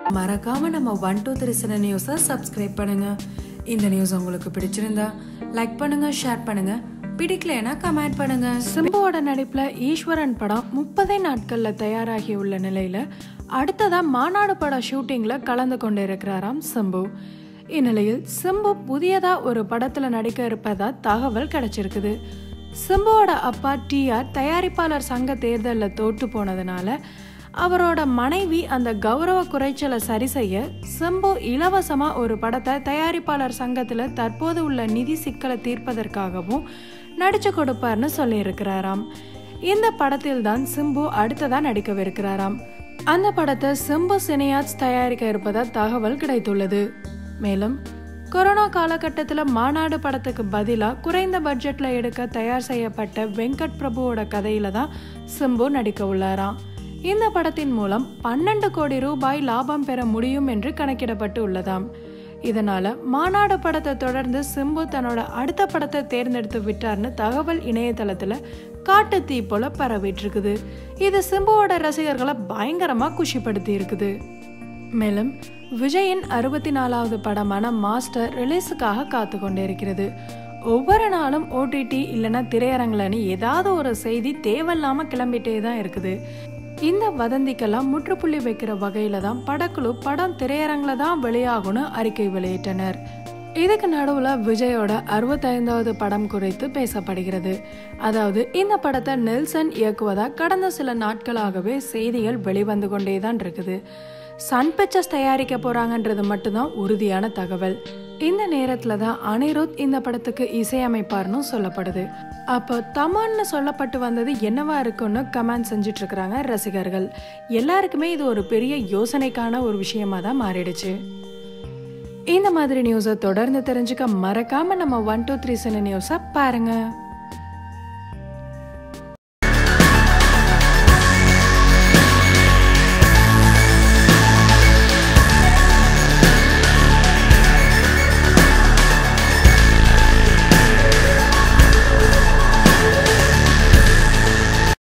மறக்காம நம்ம one two three சின நியூஸை சப்ஸ்கிரைப் பண்ணுங்க இந்த நியூஸ் உங்களுக்கு பிடிச்சிருந்தா லைக் பண்ணுங்க ஷேர் பண்ணுங்க பிடிக்கலைன்னா கமெண்ட் பண்ணுங்க சிம்புவோட நடிப்புல ஈஸ்வரன் படம் முப்பதே நாட்கள்ல தயாராகி உள்ள நிலையில அடுத்ததா மாநாடு பட ஷூட்டிங்ல கலந்து கொண்டு இருக்கிறாராம் சிம்பு இந்நிலையில் சிம்பு புதியதா ஒரு படத்துல நடிக்க இருப்பதா தகவல் கிடைச்சிருக்குது சிம்புவோட அப்பா டிஆர் தயாரிப்பாளர் சங்க தேர்தலில் தோற்று போனதுனால அவரோட மனைவி அந்த கௌரவ குறைச்சலை சரி செய்ய சிம்பு இலவசமா ஒரு படத்தை தயாரிப்பாளர் சங்கத்துல தற்போது உள்ள நிதி சிக்கலை தீர்ப்பதற்காகவும் நடிச்சு கொடுப்பார்னு சொல்லியிருக்கிறாராம் இந்த படத்தில் தான் சிம்பு அடுத்ததா நடிக்கவிருக்கிறாராம் அந்த படத்தை சிம்பு சினியாட்ஸ் தயாரிக்க இருப்பதா தகவல் கிடைத்துள்ளது மேலும் கொரோனா காலகட்டத்தில் மாநாடு படத்துக்கு பதிலாக குறைந்த பட்ஜெட்டில் எடுக்க தயார் செய்யப்பட்ட வெங்கட் பிரபுவோட கதையில தான் சிம்பு நடிக்க உள்ளாராம் இந்த படத்தின் மூலம் பன்னெண்டு கோடி ரூபாய் லாபம் பெற முடியும் என்று கணக்கிடப்பட்டு உள்ளதாம் இதனால மாநாடு படத்தை தொடர்ந்து சிம்பு தன்னோட அடுத்த படத்தை தேர்ந்தெடுத்து விட்டார்னு தகவல் இணையதளத்துல காட்டு தீ போல பரவிட்டு இருக்குது இது சிம்புவோட ரசிகர்களை பயங்கரமா குஷிப்படுத்தி இருக்குது மேலும் விஜயின் அறுபத்தி நாலாவது படமான மாஸ்டர் ரிலீஸுக்காக காத்து கொண்டிருக்கிறது ஒவ்வொரு நாளும் ஓடிடி இல்லைன்னா திரையரங்குலன்னு ஏதாவது ஒரு செய்தி தேவையில்லாம கிளம்பிட்டே தான் இருக்குது இந்த வதந்திக்கெல்லாம் முற்றுப்புள்ளி வைக்கிற வகையில தான் படக்குழு படம் திரையரங்குல தான் வெளியாகும்னு அறிக்கை வெளியிட்டனர் இதுக்கு நடுவுல விஜயோட அறுபத்தைந்தாவது படம் குறித்து பேசப்படுகிறது அதாவது இந்த படத்தை நெல்சன் இயக்குவதா கடந்த சில நாட்களாகவே செய்திகள் வெளிவந்து கொண்டே தான் இருக்குது சன் பிக்சர்ஸ் தயாரிக்க போறாங்கன்றது மட்டும்தான் உறுதியான தகவல் இந்த நேரத்துல தான் அனிருத் இந்த படத்துக்கு இசையமைப்பார்னு சொல்லப்படுது அப்போ தமான்னு சொல்லப்பட்டு வந்தது என்னவா இருக்குன்னு கமெண்ட் செஞ்சுட்டு இருக்கிறாங்க ரசிகர்கள் எல்லாருக்குமே இது ஒரு பெரிய யோசனைக்கான ஒரு விஷயமா தான் மாறிடுச்சு இந்த மாதிரி நியூஸை தொடர்ந்து தெரிஞ்சுக்க மறக்காம நம்ம ஒன் டூ த்ரீ சின்ன நியூஸை பாருங்க